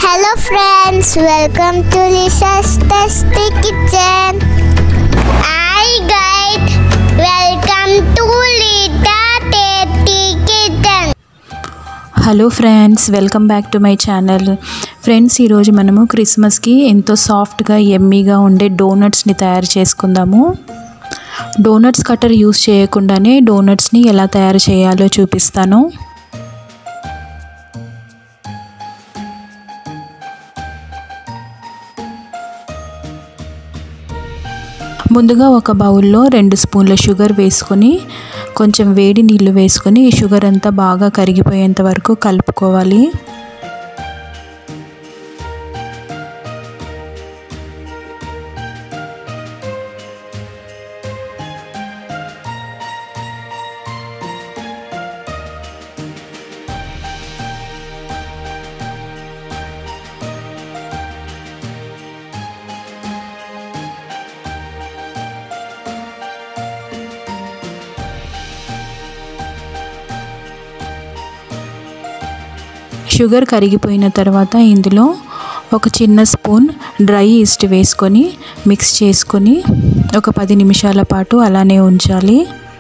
Hello friends, welcome to Lisa's Tasty Kitchen. Hi guys, welcome to Lita Tasty Kitchen. Hello friends welcome back to my channel friends ఈరోజు మనము క్రిస్మస్కి ఎంతో సాఫ్ట్గా ఎమ్మీగా ఉండే డోనట్స్ని తయారు చేసుకుందాము డోనట్స్ కట్టర్ యూస్ చేయకుండానే డోనట్స్ని ఎలా తయారు చేయాలో చూపిస్తాను ముందుగా ఒక బౌల్లో రెండు స్పూన్ల షుగర్ వేసుకొని కొంచెం వేడి నీళ్ళు వేసుకొని ఈ షుగర్ అంతా బాగా కరిగిపోయేంత వరకు కలుపుకోవాలి షుగర్ కరిగిపోయిన తర్వాత ఇందులో ఒక చిన్న స్పూన్ డ్రై ఈస్ట్ వేసుకొని మిక్స్ చేసుకొని ఒక పది నిమిషాల పాటు అలానే ఉంచాలి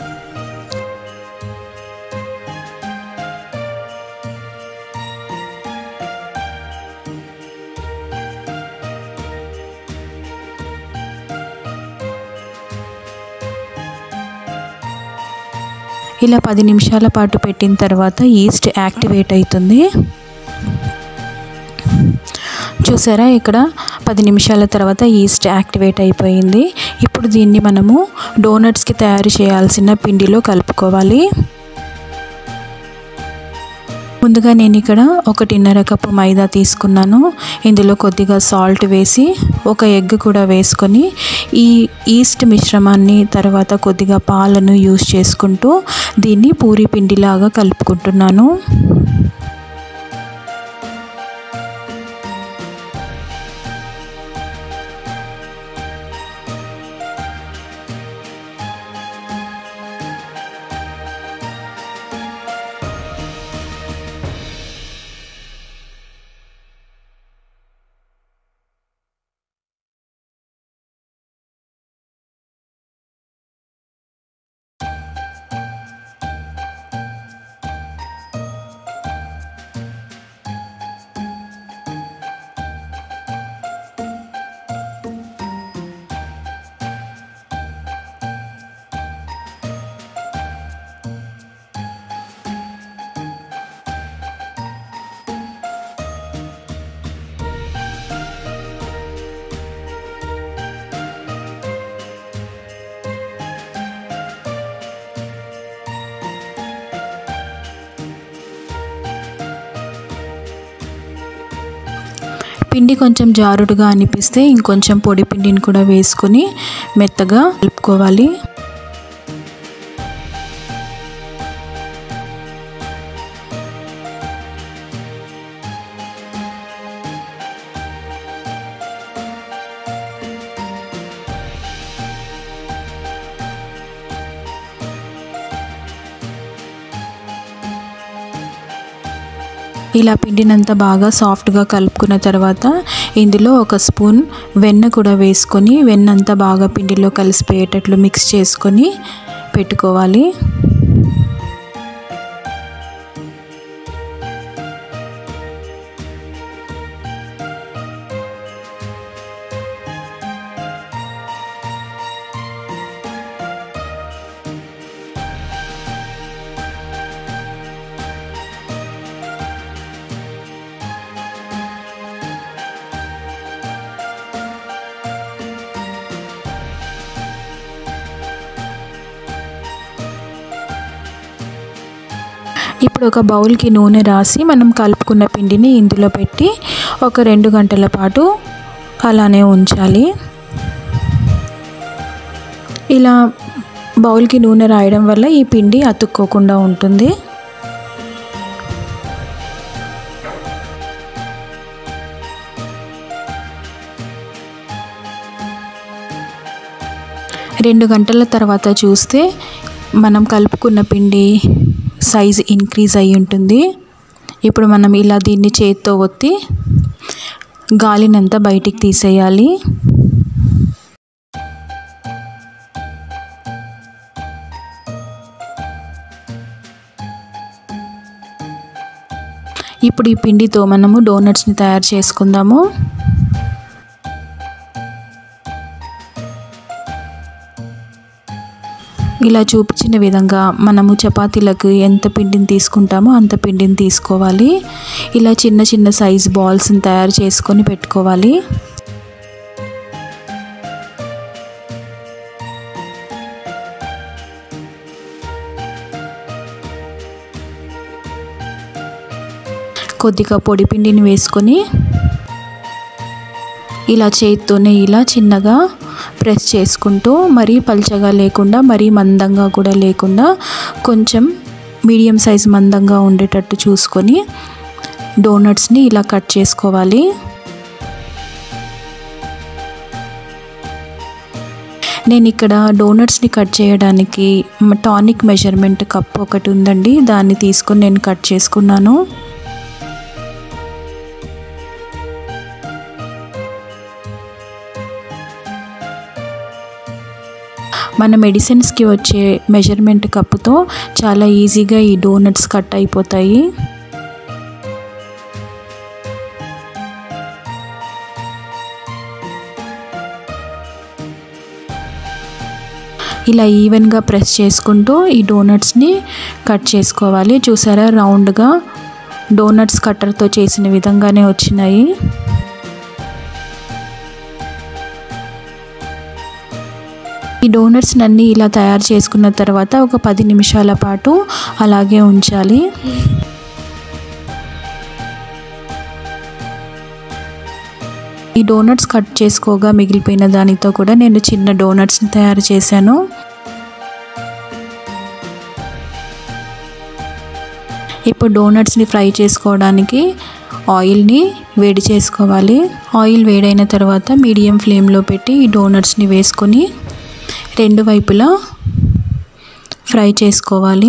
ఇలా పది నిమిషాల పాటు పెట్టిన తర్వాత ఈస్ట్ యాక్టివేట్ అవుతుంది చూసారా ఇక్కడ పది నిమిషాల తర్వాత ఈస్ట్ యాక్టివేట్ అయిపోయింది ఇప్పుడు దీన్ని మనము డోనట్స్కి తయారు చేయాల్సిన పిండిలో కలుపుకోవాలి ముందుగా నేను ఇక్కడ ఒకటిన్నర కప్పు మైదా తీసుకున్నాను ఇందులో కొద్దిగా సాల్ట్ వేసి ఒక ఎగ్ కూడా వేసుకొని ఈ ఈస్ట్ మిశ్రమాన్ని తర్వాత కొద్దిగా పాలను యూస్ చేసుకుంటూ దీన్ని పూరి పిండిలాగా కలుపుకుంటున్నాను పిండి కొంచెం జారుడుగా అనిపిస్తే ఇంకొంచెం పొడి పిండిని కూడా వేసుకొని మెత్తగా కలుపుకోవాలి ఇలా పిండినంతా బాగా సాఫ్ట్గా కలుపుకున్న తర్వాత ఇందులో ఒక స్పూన్ వెన్న కూడా వేసుకొని వెన్న అంతా బాగా పిండిలో కలిసిపోయేటట్లు మిక్స్ చేసుకొని పెట్టుకోవాలి ఇప్పుడు ఒక బౌల్కి నూనె రాసి మనం కలుపుకున్న పిండిని ఇందులో పెట్టి ఒక రెండు గంటల పాటు అలానే ఉంచాలి ఇలా బౌల్కి నూనె రాయడం వల్ల ఈ పిండి అతుక్కోకుండా ఉంటుంది రెండు గంటల తర్వాత చూస్తే మనం కలుపుకున్న పిండి సైజ్ ఇంక్రీజ్ అయి ఉంటుంది ఇప్పుడు మనం ఇలా దీన్ని చేత్తో ఒత్తి గాలినంతా బయటికి తీసేయాలి ఇప్పుడు ఈ పిండితో మనము డోనట్స్ని తయారు చేసుకుందాము ఇలా చూపించిన విధంగా మనము చపాతీలకు ఎంత పిండిని తీసుకుంటామో అంత పిండిని తీసుకోవాలి ఇలా చిన్న చిన్న సైజ్ బాల్స్ని తయారు చేసుకొని పెట్టుకోవాలి కొద్దిగా పొడి పిండిని వేసుకొని ఇలా చేతితోనే ఇలా చిన్నగా ప్రెస్ చేసుకుంటూ మరీ పల్చగా లేకుండా మరీ మందంగా కూడా లేకుండా కొంచెం మీడియం సైజ్ మందంగా ఉండేటట్టు చూసుకొని డోనట్స్ని ఇలా కట్ చేసుకోవాలి నేను ఇక్కడ డోనట్స్ని కట్ చేయడానికి టానిక్ మెజర్మెంట్ కప్ ఒకటి ఉందండి దాన్ని తీసుకొని నేను కట్ చేసుకున్నాను మన మెడిసిన్స్కి వచ్చే మెజర్మెంట్ కప్పుతో చాలా ఈజీగా ఈ డోనట్స్ కట్ అయిపోతాయి ఇలా ఈవెన్గా ప్రెస్ చేసుకుంటూ ఈ డోనట్స్ని కట్ చేసుకోవాలి చూసారా రౌండ్గా డోనట్స్ కట్టర్తో చేసిన విధంగానే వచ్చినాయి ఈ డోనట్స్ అన్నీ ఇలా తయారు చేసుకున్న తర్వాత ఒక పది నిమిషాల పాటు అలాగే ఉంచాలి ఈ డోనట్స్ కట్ చేసుకోగా మిగిలిపోయిన దానితో కూడా నేను చిన్న డోనట్స్ని తయారు చేశాను ఇప్పుడు డోనట్స్ని ఫ్రై చేసుకోవడానికి ఆయిల్ని వేడి చేసుకోవాలి ఆయిల్ వేడైన తర్వాత మీడియం ఫ్లేమ్లో పెట్టి ఈ డోనట్స్ని వేసుకొని రెండు వైపులా ఫ్రై చేసుకోవాలి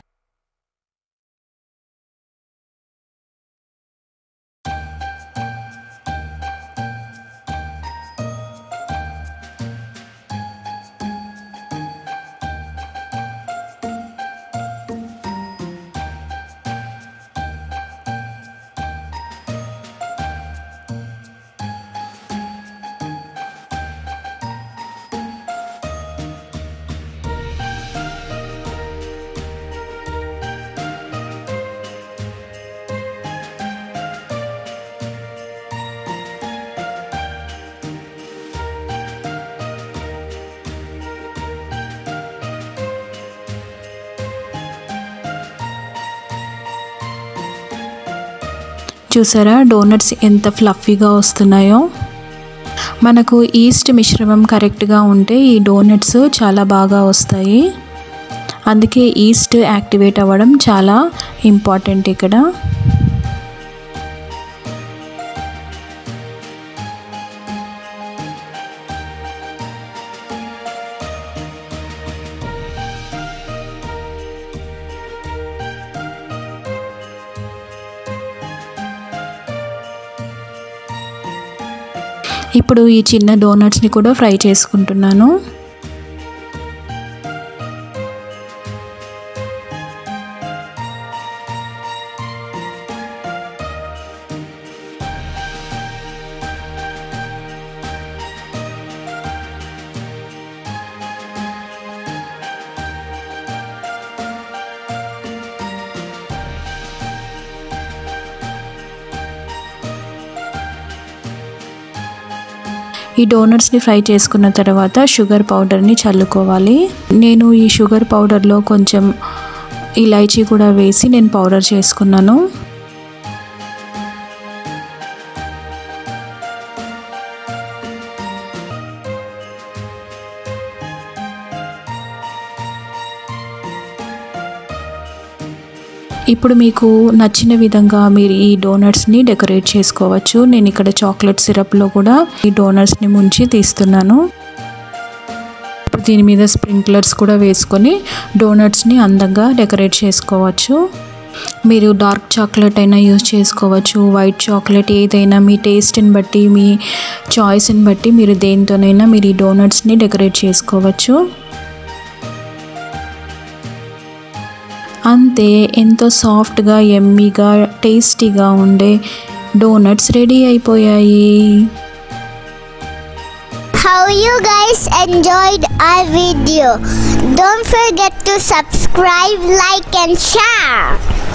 చూసారా డోనట్స్ ఎంత ఫ్లఫీగా వస్తున్నాయో మనకు ఈస్ట్ మిశ్రమం కరెక్ట్గా ఉంటే ఈ డోనట్స్ చాలా బాగా వస్తాయి అందుకే ఈస్ట్ యాక్టివేట్ అవ్వడం చాలా ఇంపార్టెంట్ ఇక్కడ ఇప్పుడు ఈ చిన్న డోనట్స్ని కూడా ఫ్రై చేసుకుంటున్నాను ఈ డోనట్స్ని ఫ్రై చేసుకున్న తర్వాత షుగర్ పౌడర్ని చల్లుకోవాలి నేను ఈ షుగర్ పౌడర్లో కొంచెం ఇలాచీ కూడా వేసి నేను పౌడర్ చేసుకున్నాను ఇప్పుడు మీకు నచ్చిన విధంగా మీరు ఈ డోనట్స్ని డెకరేట్ చేసుకోవచ్చు నేను ఇక్కడ చాక్లెట్ సిరప్లో కూడా ఈ డోనట్స్ని ముంచి తీస్తున్నాను ఇప్పుడు దీని మీద స్ప్రింక్లర్స్ కూడా వేసుకొని డోనట్స్ని అందంగా డెకరేట్ చేసుకోవచ్చు మీరు డార్క్ చాక్లెట్ అయినా యూజ్ చేసుకోవచ్చు వైట్ చాక్లెట్ ఏదైనా మీ టేస్ట్ని బట్టి మీ చాయిస్ని బట్టి మీరు దేనితోనైనా మీరు ఈ డోనట్స్ని డెకరేట్ చేసుకోవచ్చు అంతే ఎంతో సాఫ్ట్గా ఎమ్మీగా టేస్టీగా ఉండే డోనట్స్ రెడీ అయిపోయాయి How you guys enjoyed our video. Don't forget to subscribe, like and share.